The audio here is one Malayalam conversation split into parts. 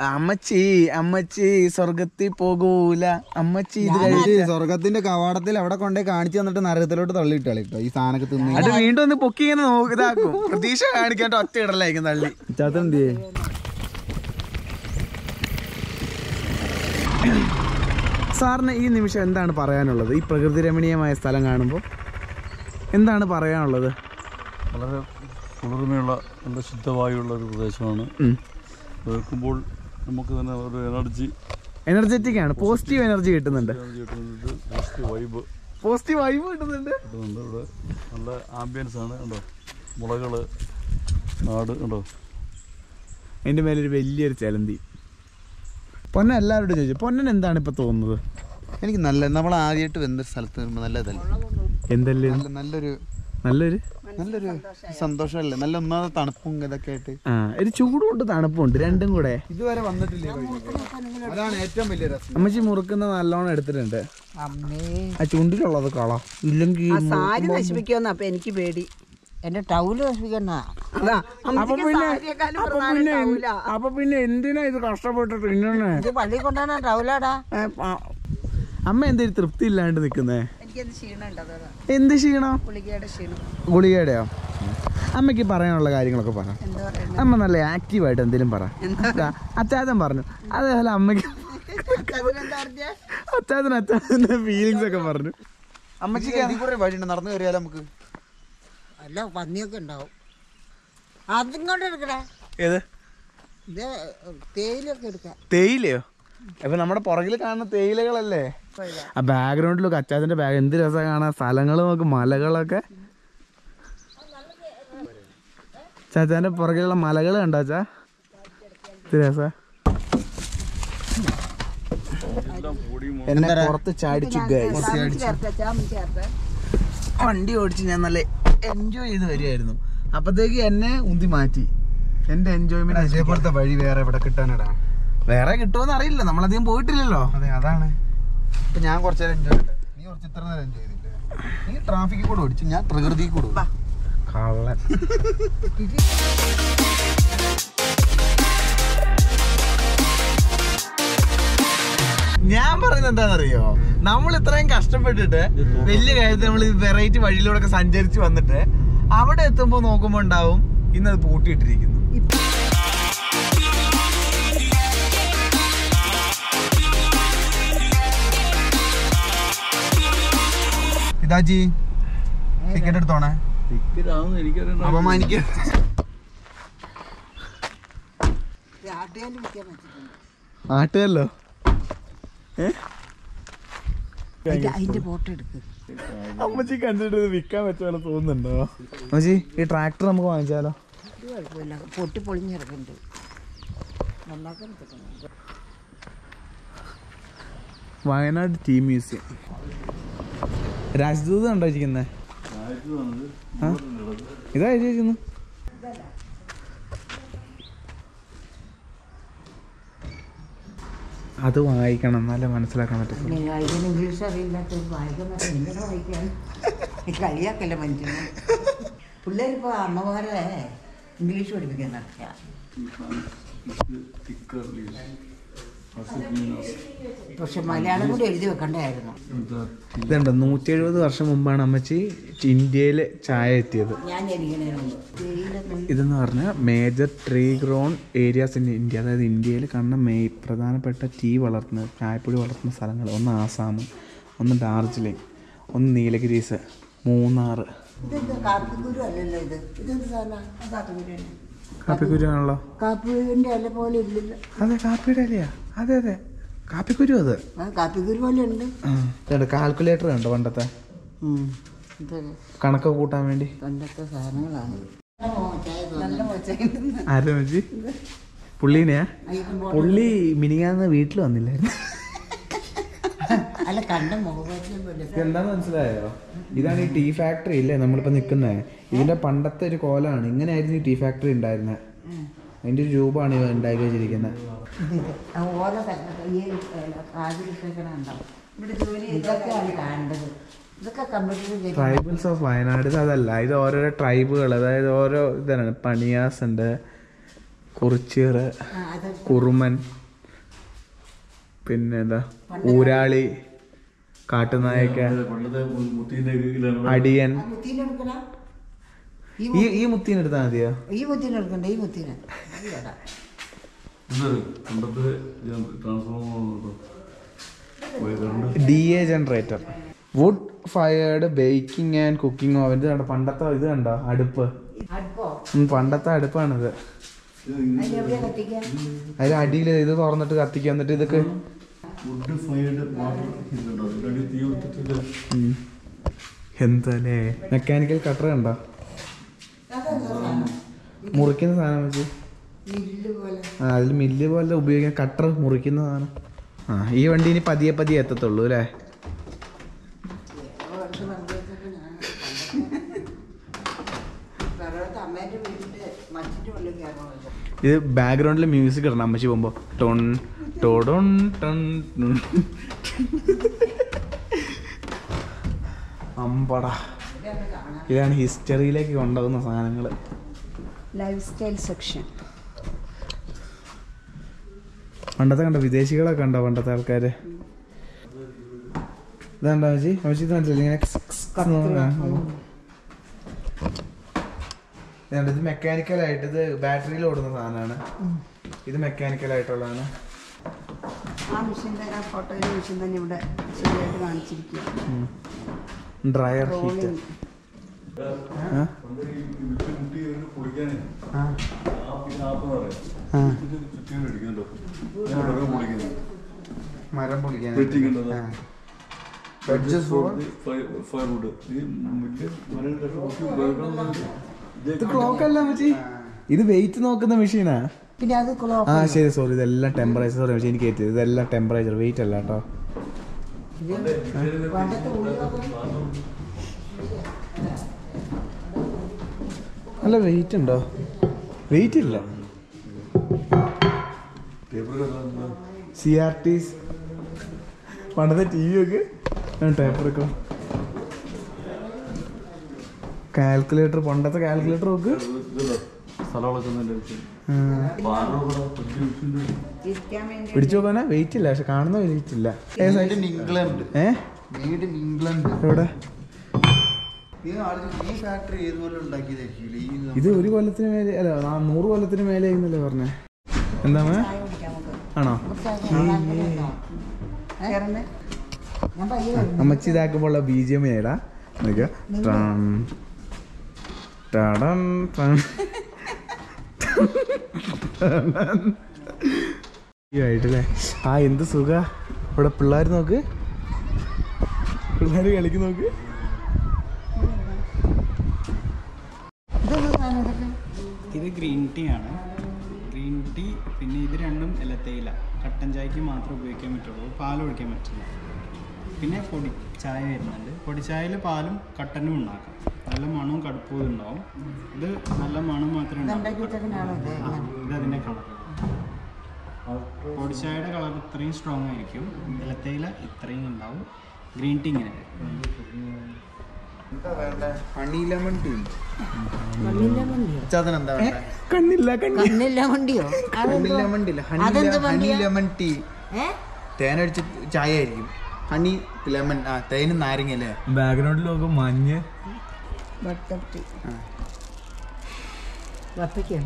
അമ്മച്ചി അമ്മച്ചി സ്വർഗത്തിൽ പോകൂല അമ്മച്ചി ഇത് കഴി- ഈ സ്വർഗത്തിന്റെ കവാടത്തിൽ അവിടെ കൊണ്ടേ കാണിച്ചു തന്നിട്ട് നരകത്തിലോട്ട് തള്ളിയിട്ട് കളിട്ടോ ഈ സാധനമൊക്കെ തിന്ന് അത് വീണ്ടും ഒന്ന് പൊക്കി ഇങ്ങനെ നോക്കി ഇതാക്കും പ്രതീക്ഷ കാണിക്കാണ്ട് ഒറ്റ ഇടലായിരിക്കും തള്ളി ചാത്തന്ത് സാറിന് ഈ നിമിഷം എന്താണ് പറയാനുള്ളത് ഈ പ്രകൃതി രമണീയമായ സ്ഥലം കാണുമ്പോൾ എന്താണ് പറയാനുള്ളത് വളരെ കുളിർമയുള്ള നല്ല ശുദ്ധവായുള്ള ഒരു പ്രദേശമാണ് ഉം. കേൾക്കുമ്പോൾ നമുക്ക് തന്നെ ഒരു എനർജി എനർജറ്റിക് ആണ് പോസിറ്റീവ് എനർജി കിട്ടുന്നുണ്ട് എനർജി കിട്ടുന്നുണ്ട് പോസിറ്റീവ് വൈബ് പോസിറ്റീവ് വൈബ് കിട്ടുന്നുണ്ട് കിട്ടുന്നുണ്ട് ഇവിടെ നല്ല ആംബിയൻസ് ആണ് കണ്ടോ മുളകൾ നാട് കണ്ടോ അതിന്റെ മേലൊരു വലിയൊരു ചലന്തി പൊന്നൻ എല്ലാവരോടും ചോദിച്ചു പൊന്നൻ എന്താണ് ഇപ്പൊ തോന്നുന്നത് എനിക്ക് നല്ല നമ്മൾ ആദ്യമായിട്ട് വന്നൊരു സ്ഥലത്ത് വരുമ്പോൾ നല്ലതല്ലേ എന്തല്ലേ നല്ല നല്ലൊരു നല്ലൊരു നല്ലൊരു സന്തോഷമല്ലേ നല്ല ഒന്നാമത് തണുപ്പും ഇതൊക്കെ ആയിട്ട് ആ ഒരു ചൂടുണ്ട് തണുപ്പുണ്ട് രണ്ടും കൂടെ ഇതുവരെ വന്നിട്ടില്ലേ അതാണ് ഏറ്റവും വലിയ രസം അമ്മച്ചി മുറുക്കുന്ന നല്ലോണം എടുത്തിട്ടുണ്ട് ആ ചുണ്ടിലുള്ളത് കള ഇല്ലെങ്കിൽ സാരി നശിപ്പിക്കുമെന്ന് അപ്പൊ എനിക്ക് പേടി എന്റെ ടൗല് നശിപ്പിക്കണ്ട അതാ അപ്പൊ അമ്മച്ചിക്ക് പിന്നെ സാരിയെക്കാളും അപ്പൊ പ്രധാനം പിന്നെ ഉണ്ടാവൂല. അപ്പൊ പിന്നെ എന്തിനാ ഇത് കഷ്ടപ്പെട്ട് തിന്നണേ ഇത് പള്ളി കൊണ്ടാണ് ടൗലാടാ ഏ, ആ, അമ്മ എന്തൊരു തൃപ്തി ഇല്ലാണ്ട് നിക്കുന്നേ എനിക്കത് ക്ഷീണമുണ്ട് അതാ എന്ത് ക്ഷീണം പുളികയുടെ ക്ഷീണം ഗുളികയുടെയോ അമ്മയ്ക്ക് പറയാനുള്ള കാര്യങ്ങളൊക്കെ പറ എന്താ പറയുക അമ്മ നല്ല ആക്റ്റീവായിട്ട് എന്തെങ്കിലും പറ അച്ചാച്ചൻ പറഞ്ഞു അതേപോലെ അമ്മയ്ക്ക് അതിനെന്താ പറഞ്ഞേ അച്ചാച്ചൻ അച്ചാച്ചന്റെ ഫീലിങ്സ് ഒക്കെ പറഞ്ഞു അമ്മച്ചിക്ക് ഇതിൽ കൂടെ വഴിയുണ്ട് നടന്നു കയറിയാലോ നമുക്ക് അല്ല പന്നിയൊക്കെ ഉണ്ടാവും അതിങ്ങോട്ട് എടുക്കടാ ഏത് ഇത് തേയിലൊക്കെ എടുക്കാം തേയിലയോ അപ്പൊ നമ്മുടെ പുറകിൽ കാണുന്ന തേയിലകളല്ലേ ആ ബാക്ക്ഗ്രൗണ്ടിലൊക്കെ അച്ചാച്ചന്റെ ബാഗ് എന്ത് രസമാണ് കാണാൻ സ്ഥലങ്ങൾ നോക്ക് മലകളൊക്കെ ചാച്ചാന്റെ പുറകിലുള്ള മലകൾ കണ്ടോ ചാ ഇത് രസ എന്നെ പുറത്ത് ചാടിച്ചു ഗൈസ് ചേർത്ത ചാമി ചേർത്ത് വണ്ടി ഓടിച്ച് ഞാൻ നല്ല എൻജോയ് ചെയ്ത് വരികയായിരുന്നു അപ്പത്തേക്ക് എന്നെ ഉന്തി മാറ്റി എന്റെ എൻജോയ്മെന്റ് ഇതേപോലത്തെ വഴി വേറെ എവിടെ കിട്ടാനടാ വേറെ കിട്ടുമെന്ന് അറിയില്ല നമ്മളധികം പോയിട്ടില്ലല്ലോ അതെ അതാണ് ഇപ്പൊ ഞാൻ കുറച്ച് നേരം എൻജോയ് ചെയ്തിട്ട് നീ കുറച്ച് ഇത്ര നേരം എൻജോയ് ചെയ്തില്ലേ നീ ട്രാഫിക്കിൽ കൂടെ ഓടിച്ചു ഞാൻ പ്രകൃതി കൂടെ ഓടിച്ചു. കള്ളൻ ഞാൻ പറയുന്നത് എന്താണെന്നറിയോ നമ്മൾ ഇത്രയും കഷ്ടപ്പെട്ടിട്ട് വലിയ കാര്യത്തിൽ നമ്മൾ വെറൈറ്റി വഴിയിലൂടെ ഒക്കെ സഞ്ചരിച്ച് വന്നിട്ട് അവിടെ എത്തുമ്പോ നോക്കുമ്പോ ഉണ്ടാവും ഇന്നത് പൂട്ടിയിട്ടിരിക്കുന്നു ഇതാജി ടിക്കറ്റ് എടുത്തോണേ ടിക്കറ്റാണെന്ന് എനിക്കറിയണ്ട അപമാനിക്ക ആട്ടുകാലിൽ വിൽക്കാൻ പറ്റിട്ടുണ്ട് ആട്ടുകല്ലോ അതിന്റെ ഫോട്ടോ എടുക്ക് അമ്മച്ചി കണ്ടിട്ട് ഇത് വിൽക്കാൻ പറ്റുമല്ലോ തോന്നുന്നുണ്ടോ അമ്മച്ചി ഈ ട്രാക്ടർ നമുക്ക് വാങ്ങിച്ചാലോ ഇത് കുഴപ്പമില്ല പൊട്ടി പൊളിഞ്ഞിറക്കുന്നുണ്ട് നന്നാക്കാൻ പറ്റുന്നു വയനാട് ടീ മ്യൂസിയം രാജ്ദൂത് കണ്ടോ ഇരിക്കുന്നേ ഇതാ എഴുതിയിരിക്കുന്നു അത് വായിക്കണം എന്നാലേ മനസ്സിലാക്കാൻ പറ്റും പിന്നെ ഇതിന് ഇംഗ്ലീഷ് അറിയില്ലാത്ത വായിക്കാൻ പറ്റും എന്തിനാ വായിക്കാൻ ഈ കളിയാക്കല്ലേ മനുഷ്യനെ പിള്ളേരിപ്പോൾ അമ്മമാരെ ഇംഗ്ലീഷ് പഠിപ്പിക്കാൻ നടക്കുക പക്ഷെ മലയാളം കൂടി എഴുതി വെക്കണ്ടായിരുന്നു ഇതുണ്ടോ നൂറ്റി എഴുപത് വർഷം മുമ്പാണ് അമ്മച്ചി ഇന്ത്യയിൽ ചായ എത്തിയത് ഞാൻ ജനിക്കുന്നതിന് മുമ്പ് തേയില ഇതെന്ന് പറഞ്ഞാൽ major tree grown areas in India അതായത് ഇന്ത്യയിൽ കാണുന്ന മെയ് പ്രധാനപ്പെട്ട ടീ വളർത്തുന്ന ചായപ്പൊടി വളർത്തുന്ന സ്ഥലങ്ങൾ ഒന്ന് ആസാം ഒന്ന് ഡാർജിലിംഗ് ഒന്ന് നീലഗിരീസ് മൂന്നാർ ഇതെന്താ കാപ്പിക്കുരു അല്ലല്ലോ ഇത് ഇതെന്ത് സാധനം കാപ്പിക്കുരു തന്നെ കാപ്പിക്കുരു ആണല്ലോ കാപ്പിക്കുരുവിൻ്റെ ഇല പോലെ ഇല്ലല്ലോ അതെ കാപ്പിയുടെ അല്ലയാ അതെ അതെ കാപ്പിക്കുരു അത് ആ കാപ്പിക്കുരു പോലെ ഉണ്ട് ഇതുണ്ട് കാൽക്കുലേറ്റർ ഉണ്ടോ പണ്ടത്തെ ഇതൊക്കെ കണക്ക് കൂട്ടാൻ വേണ്ടി പണ്ടത്തെ സാധനങ്ങളാണ് നല്ല ആരും അമ്മച്ചി പുള്ളീനെയാ പുള്ളി മിനിങ്ങാന്ന് വീട്ടിൽ വന്നില്ലായിരുന്നു അല്ല കണ്ട മുഖപരിചയം പോലെ എന്താന്ന് മനസ്സിലായോ ഇതാണ് ഈ ടീ ഫാക്ടറി ഇല്ലേ നമ്മളിപ്പോ നിൽക്കുന്നത് ഇതിന്റെ പണ്ടത്തെ ഒരു കോലാണ് ഇങ്ങനെയായിരുന്നു ഈ ടീ ഫാക്ടറി ഉണ്ടായിരുന്നത് അതിന്റെ ഒരു രൂപമാണ് ഇവ ഉണ്ടാക്കി വെച്ചിരിക്കുന്നത് ആ ഓരോ കഷ്ണ- ഈ കാതിലിട്ടേക്കണുണ്ടാവും ഇതൊക്കെയാണ് കാണേണ്ടത് ഇതൊക്കെ കമ്പ്യൂട്ടറിൽ ട്രൈബൽസ് ഓഫ് വയനാട് ഇത് അതല്ല ഇത് ഓരോരോ ട്രൈബുകൾ അതായത് ഓരോ ഇതാണ് പണിയാസ് ഉണ്ട് കുറിച്ചീറ് ആ, അത് കുറുമൻ പിന്നെ എന്താ ഊരാളി കാട്ടുനായക്ക പണ്ടത്തെ മുത്തീൻ്റെ കീഴിലാണ് അടിയൻ ആ മുത്തീനെ എടുക്കണ ഈ ഈ ഈ മുത്തീനെ എടുത്താൽ മതിയോ ഈ മുത്തീനെ എടുക്കണ്ട ഈ മുത്തീനെ ഈ വേണ്ട. ഇത് പണ്ടത്തെ transformer current D A generator wood fired baking and cooking oven ഇത് കണ്ടോ പണ്ടത്തെ ഇത് കണ്ടോ അടുപ്പ് അടുപ്പോ ഉം, പണ്ടത്തെ അടുപ്പാണിത് അതിന് എവിടെയാ കത്തിക്കാൻ അതിൽ അടിയിൽ ഇത് തുറന്നിട്ട് കത്തിക്കുക എന്നിട്ട് ഇതൊക്കെ വുഡ് ഫയർഡ് വാട്ടർ ഇതുണ്ടോ ഇതിനടി തീ കൊടുത്തിട്ട് ഉം. എന്തല്ലേ മെക്കാനിക്കൽ കട്ടർ കണ്ടോ മുറിക്കുന്ന സാധനം വെച്ച് മില്ല് പോലെ ആ അതിൽ മില്ല് പോലെ ഉപയോഗിക്കുന്ന കട്ടർ മുറിക്കുന്ന സാധനം ആ ഈ വണ്ടി ഇനി പതിയെ പതിയെ എത്തത്തുള്ളൂ അല്ലേ കുറച്ച് വെറുതെ ഞാൻ വേറെ അമ്മേൻ്റെ വീട്ടിൻ്റെ മച്ചിൻ്റെ ഉള്ളിൽ കയറണമല്ലോ ഇത് ബാക്ക്ഗ്രൗണ്ടിൽ മ്യൂസിക് ഇടണം അമ്മച്ചി പോകുമ്പോൾ ടൊൺ ടൊടൊൺ ടൺ ടുൺ. അമ്പടാ ഇതാണ് ഹിസ്റ്ററിയിലേക്ക് കൊണ്ടുപോകുന്ന സാധനങ്ങൾ ലൈഫ് സ്റ്റൈൽ സെക്ഷൻ പണ്ടത്തെ കണ്ടോ വിദേശികളൊക്കെ കണ്ടോ പണ്ടത്തെ ആൾക്കാര് ഇതാണ്ടോ അമ്മച്ചി അമ്മച്ചി ഇത് മനസ്സിലായി ഇങ്ങനെ ക്സ് ക്സ് ക്സ് എന്ന് പറഞ്ഞ, ആ. ഇതാണ്ട് ഇത് മെക്കാനിക്കൽ ആയിട്ട് ഇത് ബാറ്ററിയിൽ ഓടുന്ന സാധനമാണ് ഇത് മെക്കാനിക്കൽ ആയിട്ടുള്ളതാണ് ആ മെഷീൻ്റെ ആ ഫോട്ടോയിലെ മെഷീൻ തന്നെ ഇവിടെ ശരിയായിട്ട് കാണിച്ചിരിക്കുക ഡ്രയർ ഹീറ്റർ റോളിംഗ് പണ്ട് ഈ വിത്ത് മുട്ടി ഒരു പൊളിക്കാനേ ആ ആ പിന്നെ ആപ്പ് പറയാം ആ. ചുറ്റി അടിക്കുന്നുണ്ടോ ഞാൻ വെറുതെ പൊളിക്കുന്നത് മരം പൊളിക്കാൻ Fitting ഉണ്ടത്. Wedges for? ഫയർവുഡ് ഈ മില്ല് മരം കഷ്ണം പൊട്ടി ഇത് ക്ലോക്ക് അല്ല മച്ചി ഇത് വെയിറ്റ് നോക്കുന്ന മെഷീനാ പിന്നെ അത് ക്ലോക്ക് ആ ശരി സോറി ഇതെല്ലാം ടെമ്പറേച്ചർ സോറി മച്ചി എനിക്ക് എത്തിയത് ഇതെല്ലാം ടെമ്പറേച്ചർ വെയിറ്റ് അല്ല കേട്ടോ പണ്ടത്തെ ഉള്ളിലൊക്കെ അല്ല വെയിറ്റ് ഉണ്ടോ വെയിറ്റ് ഇല്ല പേപ്പർ കയറുന്ന സി ആർ ടി പണ്ടത്തെ ടി വി ഒക്കെ ടേപ്പറൊക്കെ കാൽക്കുലേറ്റർ പണ്ടത്തെ കാൽക്കുലേറ്റർ ഒക്കെ ഇതല്ലോ സ്ഥലമൊക്കെ തന്നെ ഇരിക്കാൻ വേണ്ടി പിടിച്ചു നോക്കാനാ വെയിറ്റ് ഇല്ല പക്ഷെ കാണുന്ന വെയിറ്റ് ഇല്ല മെയ്ഡ് ഇൻ ഇംഗ്ലണ്ട് ഏ മെയ്ഡ് ഇൻ ഇംഗ്ലണ്ട് എവിടെ ഈ ആളുകൾ ഈ ഫാക്ടറി ഏതുപോലെ ഉണ്ടാക്കിയതായിരിക്കും ഈ ഇത് ഒരു കൊല്ലത്തിന് മേലെ അല്ല ആ നൂറ് കൊല്ലത്തിന് മേലെ ആയിരുന്നല്ലേ പറഞ്ഞേ എന്താ മേ ചായ കുടിക്കാൻ നമുക്ക് ആണോ കയറുന്നേ ഞാൻ പയ്യെ വരുന്നു. അമ്മച്ചി ഇതാക്കുമ്പോൾ ബി ജി എം ഏടാ നിനക്ക് ആയിട്ടല്ലേ ആ എന്ത് സുഖ ഇവിടെ പിള്ളേർ നോക്ക് പിള്ളേർ കളിക്ക് നോക്ക് ഇതെന്താ സാധനം ഇതൊക്കെ? ഇത് ഗ്രീൻ ടീ ആണ് ഗ്രീൻ ടീ പിന്നെ ഇത് രണ്ടും ഇലത്തേയില കട്ടൻ ചായക്ക് മാത്രമേ ഉപയോഗിക്കാൻ പറ്റുള്ളൂ പാൽ ഒഴിക്കാൻ പറ്റില്ല പിന്നെ പൊടി ചായ വരുന്നുണ്ട് പൊടിച്ചായയിൽ പാലും കട്ടനും ഉണ്ടാക്കാം നല്ല മണവും കടുപ്പവും ഉണ്ടാവും ഇത് നല്ല മണം മാത്രമേ ഉണ്ടാവും ഉണ്ടാക്കിയിട്ടൊക്കെയാണോ ഇത് ഇങ്ങനെ? ഇത് അതിൻ്റെ കളർ പൊടിച്ചായയുടെ കളർ ഇത്രയും സ്ട്രോങ് ആയിരിക്കും ഇലത്തേയില ഇത്രയും ഉണ്ടാവും ഗ്രീൻ ടീ ഇങ്ങനെ ഹണി ലെമൺ ടീ കണ്ണില്ല വണ്ടിയോ ചതൻ എന്താ വേണ്ടേ കണ്ണില്ല കണ്ണി കണ്ണില്ല വണ്ടിയോ ഹണി ലെമൺ ടീ ഹണി അതെന്ത് ഹണി വണ്ടിയാ? ലെമൺ ടീ ഏ തേനടിച്ച് ചായ ആയിരിക്കും ഹണി ലെമൺ ആ തേനും നാരങ്ങ അല്ലേ ബാക്ക്ഗ്രൗണ്ടിൽ നോക്കും മഞ്ഞ് ബട്ടർ ടീ വത്തയ്ക്കാണ്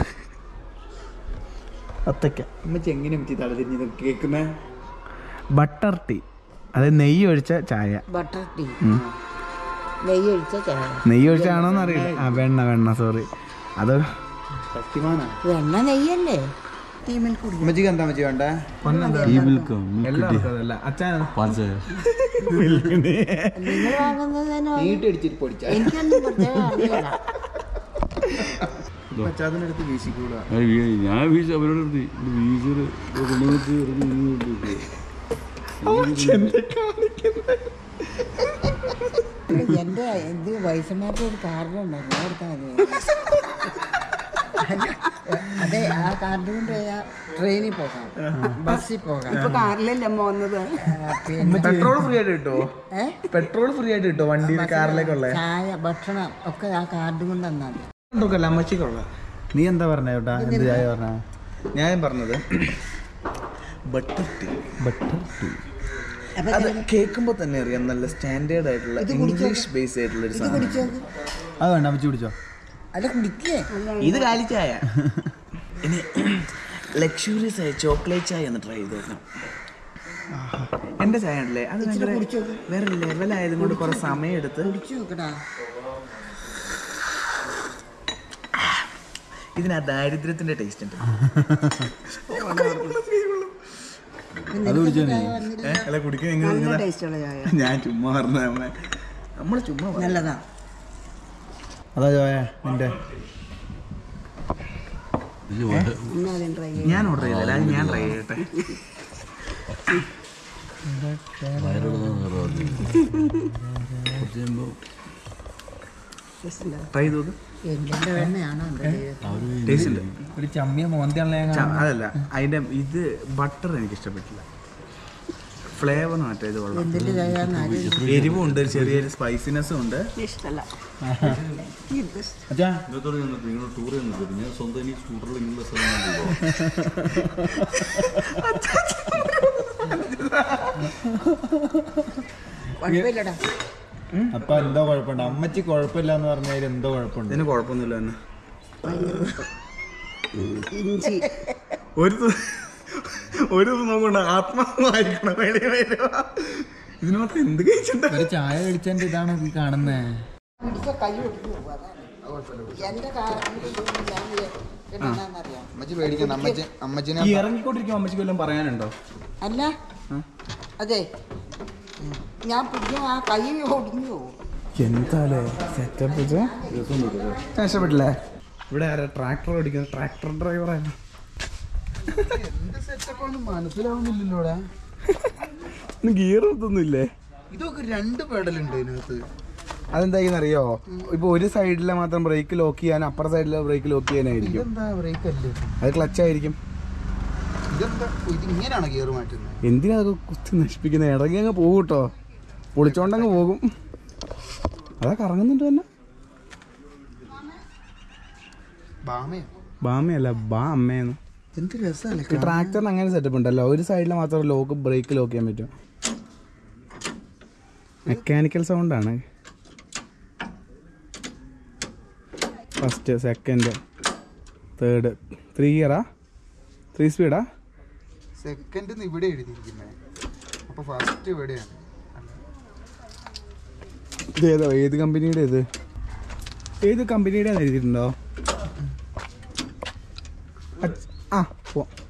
അത്തയ്ക്ക അമ്മച്ചി എങ്ങനെ പറ്റി തലതിരിഞ്ഞത് കേൾക്കുന്നേ ബട്ടർ ടീ അതായത് നെയ്യ് ഒഴിച്ച ചായ ബട്ടർ ടീ നെയ്യ് ഒഴിച്ച ചായ നെയ്യ് ഒഴിച്ചാണോന്ന് അറിയില്ല ആ വെണ്ണ വെണ്ണ സോറി അത് ശക്തിമാനാ വെണ്ണ നെയ്യല്ലേ ടീമിൽ കൂടി അമ്മച്ചിക്ക് എന്താ അമ്മച്ചി വേണ്ടേ ഈ മിൽക്ക് മിൽക്ക് ടീ എല്ലാവർക്കും അതല്ല അച്ഛൻ പാൽ ചായ നിങ്ങൾ വാങ്ങുന്നതിനോ നീട്ടി അടിച്ചിട്ട് പൊടിച്ച എനിക്കൊന്നും പ്രത്യേകം അറിയില്ല പച്ചാതിനടുത്ത് വീശിക്കൂടാ ഞാൻ വീ- ഞാൻ വീഴ്ച അവരോട് എടുത്തി വീഴ്ച കൊണ്ടുവന്നിട്ട് എറിഞ്ഞ് എന്റെ ഇത് വയസ്സന്മാർക്ക് ഒരു കാർഡ് ഉണ്ടായിരുന്നു കൊടുത്താൽ മതി അതെ ആ കാർഡ് കൊണ്ട് പോയാൽ ട്രെയിനിൽ പോകാം ബസ്സിൽ പോകാം ഇപ്പൊ കാറിലല്ലേ അമ്മ വന്നത് ആ, പിന്നെ പെട്രോൾ ഫ്രീ ആയിട്ട് കിട്ടുമോ ഏ? പെട്രോൾ ഫ്രീ ആയിട്ട് കിട്ടുമോ വണ്ടിയിൽ കാറിലേക്കുള്ള ചായ ഭക്ഷണം ഒക്കെ ആ കാർഡ് കൊണ്ട് തന്നാൽ മതി ഉണ്ടോക്കല്ല അമ്മച്ചിക്കുള്ള നീ എന്താ പറഞ്ഞ ചേട്ടാ എന്ത് ചായ പറഞ്ഞ ഞാൻ പറഞ്ഞത് ബട്ടർ ടീ ബട്ടർ ടീ അപ്പൊ അത് കേൾക്കുമ്പോൾ തന്നെ അറിയാം നല്ല സ്റ്റാൻഡേർഡ് ആയിട്ടുള്ള ഇംഗ്ലീഷ് ബേസ് ആയിട്ടുള്ള ഒരു ഇത് സാധനം കുടിച്ചോക്ക് അത് വേണ്ട അമ്മച്ചി കുടിച്ചോ അല്ല കുടിക്കേ ഇത് കാലിച്ചായ ഇനി ലക്ഷൂറിയസ് ആയ ചോക്ലേറ്റ് ചായ ഒന്ന് ട്രൈ ചെയ്ത് നോക്കണം എന്റെ ചായ ഉണ്ടല്ലേ അത് ഭയങ്കര വേറെ ലെവലായത് കൊണ്ട് കുറെ സമയം എടുത്ത് കുടിച്ചു നോക്കടാ ഇതിന് ആ ദാരിദ്ര്യത്തിന്റെ ടേസ്റ്റ് ഉണ്ട് അത് കുടിച്ചോ നീ ഏ, അല്ല കുടിക്കാൻ നല്ല ടേസ്റ്റുള്ള ചായ ഞാൻ ചുമ്മാ പറഞ്ഞ അമ്മ നമ്മള് ചുമ്മാ പറഞ്ഞ. നല്ലതാ അതാ ചോയ നിന്റെ എന്നാലും ട്രൈ ചെയ്യാം ഞാൻ ഓർഡർ ചെയ്തല്ല അത് ഞാൻ ട്രൈ ചെയ്യട്ടെ ട്രൈ ചെയ്ത് നോക്ക് എന്തിന്റെ വെണ്ണയാണോ എന്റെ ദൈവം ടേസ്റ്റ് ഉണ്ട് ഒരു ചമ്മിയ മോന്തിയാണല്ലേ ഞാൻ ച- അതല്ല അതിന്റെ ഇത് ബട്ടർ എനിക്ക് ഇഷ്ടപ്പെട്ടില്ല ഫ്ലേവർ മാറ്റം ഇത് കൊള്ളാം എന്തിന്റെ ചായന്ന് ആരും എരിവും ഉണ്ട് ഒരു ചെറിയൊരു സ്പൈസിനെസ്സും ഉണ്ട് ഇഷ്ടമല്ല അച്ഛാ ഇന്നത്തോടെ ഞങ്ങൾക്ക് നിങ്ങൾ ടൂർ ചെയ്യുന്നത് ഞാൻ സ്വന്തം എനിക്ക് സ്കൂട്ടറിൽ ഇങ്ങനെയുള്ള സ്ഥലം കുഴപ്പമില്ലടാ അപ്പൊ എന്തോ കുഴപ്പമുണ്ട് അമ്മച്ചി കുഴപ്പമില്ല എന്ന് പറഞ്ഞാൽ എന്തോ കുഴപ്പമുണ്ട് ഇതിന് കുഴപ്പമൊന്നുമില്ല തന്നെ ഇഞ്ചി ഒരു ദിവ- ഒരു ദിവസം നോക്കണ്ട ആത്മാവായിരിക്കണം വെളിയിൽ വരുക ഇതിന് മാത്രം എന്ത് കഴിച്ചിട്ടുണ്ടാ ഒരു ചായ കഴിച്ചതിന്റെ ഇതാണ് ഈ കാണുന്നേ പിടിച്ച കൈ ഒടിഞ്ഞു പോകും അതാണ് എന്റെ കാരണറിയാം അമ്മച്ചി പേടിക്കണ്ട അമ്മച്ചി അമ്മച്ചിനെ ഈ ഇറങ്ങിക്കൊണ്ടിരിക്കുമ്പോൾ അമ്മച്ചിക്ക് വല്ലതും പറയാനുണ്ടോ അല്ല അതെ ഞാൻ പിടിച്ച ആ കൈ ഒടിഞ്ഞു പോകും എന്താലേ സെറ്റപ്പ് ഇഷ്ടപ്പെട്ടില്ലേ ഇവിടെ ആരാ ട്രാക്ടർ ഓടിക്കുന്ന ട്രാക്ടർ ഡ്രൈവറാണ് മനസ്സിലാവുന്നില്ലല്ലോടാ ഗിയർ ഒന്നുമില്ലേ ഇതൊക്കെ രണ്ട് പെടലുണ്ട് ഇതിനകത്ത് അതെന്താണെന്നറിയോ ഇപ്പൊ ഒരു സൈഡിലെ മാത്രം ബ്രേക്ക് ലോക്ക് ചെയ്യാൻ അപ്പുറ സൈഡിലെ ബ്രേക്ക് ലോക്ക് ചെയ്യാനായിരിക്കും ഇതെന്താ ബ്രേക്ക് അല്ലേ അത് ക്ലച്ച് ആയിരിക്കും ഇതെന്താ ഇത് ഇങ്ങനെയാണോ ഗിയർ മാറ്റുന്നത് എന്തിനാ അത് കുത്തി നശിപ്പിക്കുന്നത് ഇടങ്ങി അങ്ങ് പോകും കേട്ടോ പൊളിച്ചോണ്ടങ്ങ് പോകും അതാ കറങ്ങുന്നുണ്ട് തന്നെ ബാമയോ ബാമയല്ല ബാ അമ്മയെന്ന് എന്ത് രസമല്ലേ ഈ ട്രാക്ടറിന് അങ്ങനെ സെറ്റപ്പ് ഉണ്ടല്ലോ ഒരു സൈഡിൽ മാത്രം ലോക്ക് ബ്രേക്ക് ലോക്ക് ചെയ്യാൻ പറ്റും മെക്കാനിക്കൽ സൗണ്ടാണ് ഫസ്റ്റ് സെക്കൻഡ് തേർഡ് ത്രീ ഇയറാ ത്രീ സ്പീഡാ സെക്കൻഡ് ഇവിടെ എഴുതിയിരിക്കുന്നത് അപ്പൊ ഫസ്റ്റ് ഇവിടെയാണ് ഇത് ഏതോ ഏത് കമ്പനിയുടെ ഇത് ഏത് കമ്പനിയുടെ എഴുതിയിട്ടുണ്ടോ അച്ഛ- ആ പോ